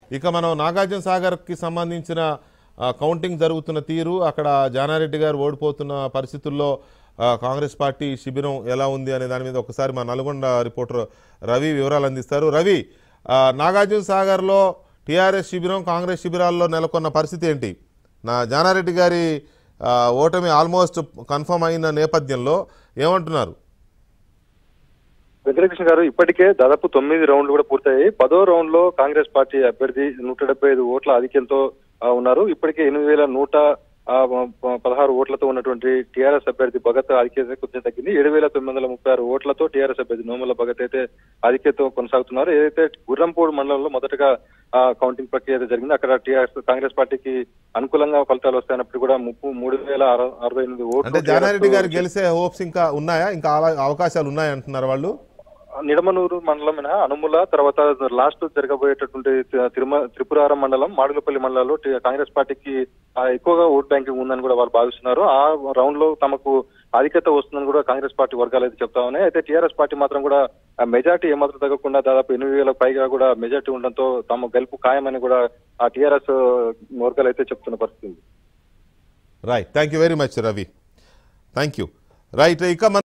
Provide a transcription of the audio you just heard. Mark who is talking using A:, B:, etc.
A: ఇక మనం నాగార్జున సాగర్కి సంబంధించిన ఆ, కౌంటింగ్ జరుగుతున్న తీరు అక్కడ జానారెడ్డి గారు ఓడిపోతున్న పరిస్థితుల్లో ఆ, కాంగ్రెస్ పార్టీ శిబిరం ఎలా ఉంది అనే దాని మీద ఒకసారి మా నల్గొండ రిపోర్టర్ రవి వివరాలు అందిస్తారు రవి ఆ, నాగార్జున సాగర్లో టీఆర్ఎస్ శిబిరం కాంగ్రెస్ శిబిరాల్లో నెలకొన్న పరిస్థితి ఏంటి నా జానారెడ్డి గారి ఆ, ఓటమి ఆల్మోస్ట్ కన్ఫర్మ్ అయిన నేపథ్యంలో ఏమంటున్నారు
B: వెంకటకృష్ణ గారు ఇప్పటికే దాదాపు తొమ్మిది రౌండ్లు కూడా పూర్తయ్యాయి పదో రౌండ్ లో కాంగ్రెస్ పార్టీ అభ్యర్థి నూట డెబ్బై ఐదు ఓట్ల ఆధిక్యంతో ఆ, ఉన్నారు ఇప్పటికే ఎనిమిది వేల నూట ఆ, ప- పదహారు ఓట్లతో ఉన్నటువంటి టీఆర్ఎస్ అభ్యర్థి భగత్ ఆధిక్యత కొంచెం తగ్గింది ఏడు వేల తొమ్మిది వందల ముప్పై ఆరు ఓట్లతో టీఆర్ఎస్ అభ్యర్థి నోముల భగత్ అయితే ఆధిక్యతతో కొనసాగుతున్నారు ఏదైతే గుర్రంపూడి మండలంలో మొదటగా ఆ, కౌంటింగ్ ప్రక్రియ అయితే జరిగింది అక్కడ టీఆర్ఎస్ కాంగ్రెస్ పార్టీకి అనుకూలంగా ఫలితాలు వస్తాయన్నప్పుడు కూడా ముప్పు మూడు వేల అర- అరవై ఎనిమిది ఓట్లు
A: అంటే జానారెడ్డి గారు
B: TRS
A: గెలిచే హోప్స్ ఇంకా ఉన్నాయా ఇంకా అలా- అవకాశాలు ఉన్నాయా అంటున్నారు వాళ్ళు
B: నిడమనూరు మండలం మినహా అనుముల తర్వాత లాస్ట్ జరగబోయేటటువంటి తి- తిరుమ త్రిపురారం మండలం మాడుగులపల్లి మండలంలో టి- కాంగ్రెస్ పార్టీకి ఆ, ఎక్కువగా ఓట్ బ్యాంకింగ్ ఉందని కూడా వాళ్ళు భావిస్తున్నారు ఆ రౌండ్ లో తమకు ఆధిక్యత వస్తుందని కూడా కాంగ్రెస్ పార్టీ వర్గాలు అయితే చెప్తా ఉన్నాయి అయితే టీఆర్ఎస్ పార్టీ మాత్రం కూడా ఆ మెజార్టీ ఏమాత్రం తగ్గకుండా దాదాపు ఎనిమిది వేల పైగా కూడా మెజార్టీ ఉండడంతో తమ గెలుపు ఖాయమని కూడా ఆ టీఆర్ఎస్ వర్గాలు అయితే చెప్తున్న పరిస్థితి ఉంది.
A: Right thank you very much Ravi thank you right ఇక మన